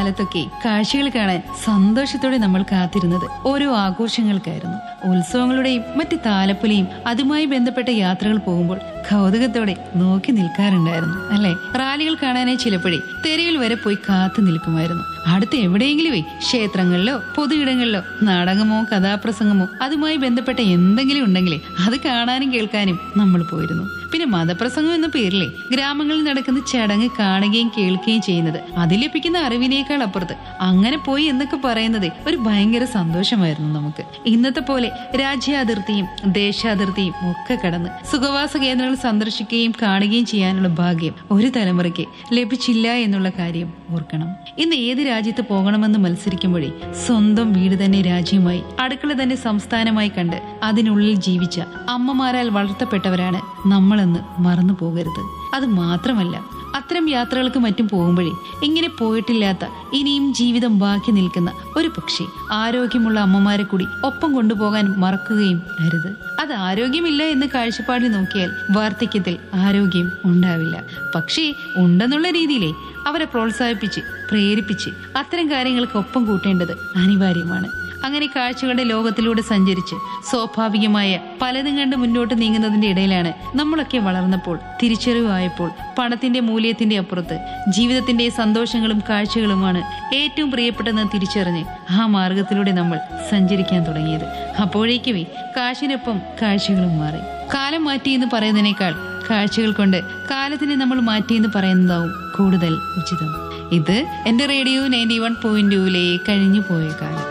കാലത്തൊക്കെ കാഴ്ചകൾ കാണാൻ സന്തോഷത്തോടെ നമ്മൾ കാത്തിരുന്നത് ഓരോ ആഘോഷങ്ങൾക്കായിരുന്നു ഉത്സവങ്ങളുടെയും മറ്റ് താലപ്പൊലിയും അതുമായി ബന്ധപ്പെട്ട യാത്രകൾ പോകുമ്പോൾ കൗതുകത്തോടെ നോക്കി നിൽക്കാറുണ്ടായിരുന്നു അല്ലെ റാലികൾ കാണാനായി ചിലപ്പോഴേ തെരുവിൽ വരെ പോയി കാത്തു നിൽക്കുമായിരുന്നു അടുത്ത് എവിടെയെങ്കിലുമേ ക്ഷേത്രങ്ങളിലോ പൊതുയിടങ്ങളിലോ നാടകമോ കഥാപ്രസംഗമോ അതുമായി ബന്ധപ്പെട്ട എന്തെങ്കിലും ഉണ്ടെങ്കിലേ അത് കാണാനും കേൾക്കാനും നമ്മൾ പോയിരുന്നു പിന്നെ മതപ്രസംഗം എന്ന പേരിലെ ഗ്രാമങ്ങളിൽ നടക്കുന്ന ചടങ്ങ് കാണുകയും കേൾക്കുകയും ചെയ്യുന്നത് അതിൽ ലഭിക്കുന്ന അറിവിനേക്കാൾ അപ്പുറത്ത് അങ്ങനെ പോയി എന്നൊക്കെ പറയുന്നത് ഒരു ഭയങ്കര സന്തോഷമായിരുന്നു നമുക്ക് ഇന്നത്തെ പോലെ രാജ്യാതിർത്തിയും ദേശാതിർത്തിയും ഒക്കെ കടന്ന് സുഖവാസ കേന്ദ്രങ്ങൾ സന്ദർശിക്കുകയും കാണുകയും ചെയ്യാനുള്ള ഭാഗ്യം ഒരു തലമുറയ്ക്ക് ലഭിച്ചില്ല എന്നുള്ള കാര്യം ഓർക്കണം ഇന്ന് ഏത് രാജ്യത്ത് പോകണമെന്ന് മത്സരിക്കുമ്പോഴേ സ്വന്തം വീട് തന്നെ രാജ്യമായി അടുക്കള തന്നെ സംസ്ഥാനമായി കണ്ട് അതിനുള്ളിൽ ജീവിച്ച അമ്മമാരാൽ വളർത്തപ്പെട്ടവരാണ് നമ്മളെന്ന് മറന്നു പോകരുത് അത് മാത്രമല്ല അത്തരം യാത്രകൾക്ക് മറ്റും പോകുമ്പോഴേ ഇങ്ങനെ പോയിട്ടില്ലാത്ത ഇനിയും ജീവിതം ബാക്കി നിൽക്കുന്ന ഒരു പക്ഷേ ആരോഗ്യമുള്ള അമ്മമാരെ കൂടി ഒപ്പം കൊണ്ടുപോകാൻ മറക്കുകയും അരുത് അത് ആരോഗ്യമില്ല എന്ന് കാഴ്ചപ്പാടിൽ നോക്കിയാൽ വാർദ്ധക്യത്തിൽ ആരോഗ്യം ഉണ്ടാവില്ല പക്ഷേ ഉണ്ടെന്നുള്ള രീതിയിലേ അവരെ പ്രോത്സാഹിപ്പിച്ച് പ്രേരിപ്പിച്ച് അത്തരം കാര്യങ്ങൾക്ക് ഒപ്പം കൂട്ടേണ്ടത് അനിവാര്യമാണ് അങ്ങനെ കാഴ്ചകളുടെ ലോകത്തിലൂടെ സഞ്ചരിച്ച് സ്വാഭാവികമായ പലതും കണ്ട് മുന്നോട്ട് നീങ്ങുന്നതിന്റെ ഇടയിലാണ് നമ്മളൊക്കെ വളർന്നപ്പോൾ തിരിച്ചറിവായപ്പോൾ പണത്തിന്റെ മൂല്യത്തിന്റെ അപ്പുറത്ത് ജീവിതത്തിന്റെ സന്തോഷങ്ങളും കാഴ്ചകളുമാണ് ഏറ്റവും പ്രിയപ്പെട്ടതെന്ന് തിരിച്ചറിഞ്ഞ് ആ മാർഗത്തിലൂടെ നമ്മൾ സഞ്ചരിക്കാൻ തുടങ്ങിയത് അപ്പോഴേക്കുമേ കാശിനൊപ്പം കാഴ്ചകളും മാറി കാലം മാറ്റി എന്ന് പറയുന്നതിനേക്കാൾ കാഴ്ചകൾ കൊണ്ട് കാലത്തിനെ നമ്മൾ മാറ്റിയെന്ന് പറയുന്നതാവും കൂടുതൽ ഉചിതം ഇത് എന്റെ റേഡിയോ നയൻറ്റി വൺ പോയിന്റ് ടൂവിലെ കഴിഞ്ഞു പോയ കാലം